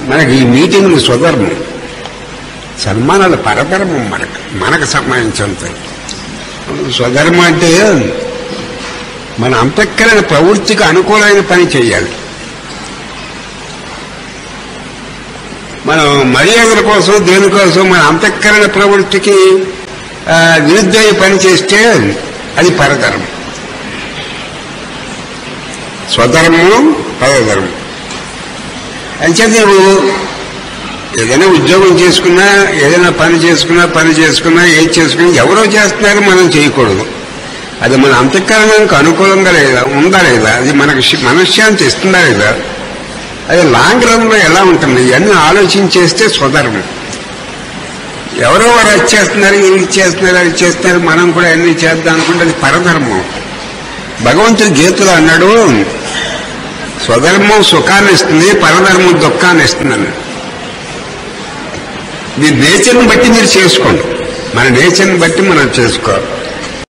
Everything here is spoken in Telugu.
మనకి ఈ మీటింగ్లు స్వధర్మం సన్మానాలు పరధర్మం మనకు మనకు సంబంధించినంత స్వధర్మం అంటే మన అంతఃకరణ ప్రవృత్తికి అనుకూలమైన పని చేయాలి మనం మర్యాదల కోసం దేనికోసం మన అంతఃకరణ ప్రవృత్తికి ఆ, విరుద్ధమైన పని చేస్తే అది పరధర్మం స్వధర్మం పరధర్మం అంచేత నువ్వు ఏదైనా ఉద్యోగం చేసుకున్నా ఏదైనా పని చేసుకున్నా పని చేసుకున్నా ఏది చేసుకున్నా ఎవరో చేస్తున్నారు మనం చేయకూడదు అది మన అంతఃకరణానికి అనుకూలంగా లేదా ఉందా లేదా అది మనకు శి- మనశ్శాంతి ఇస్తుందా లేదా అది లాంగ్ రన్ లో ఎలా ఉంటుంది ఇవన్నీ ఆలోచించేస్తే స్వధర్మం ఎవరో వారు అది చేస్తున్నారు ఇది చేస్తున్నారు అది చేస్తున్నారు మనం కూడా అన్ని చేద్దాం అనుకుంటే అది పరధర్మం భగవంతుడు గీతలో అన్నాడు స్వధర్మం సుఖాన్ని ఇస్తుంది పరధర్మం దుఃఖాన్ని ఇస్తుంది అన్నాడు మీ నేచర్ని బట్టి మీరు చేసుకోండి మన నేచర్ని బట్టి మనం చేసుకోవాలి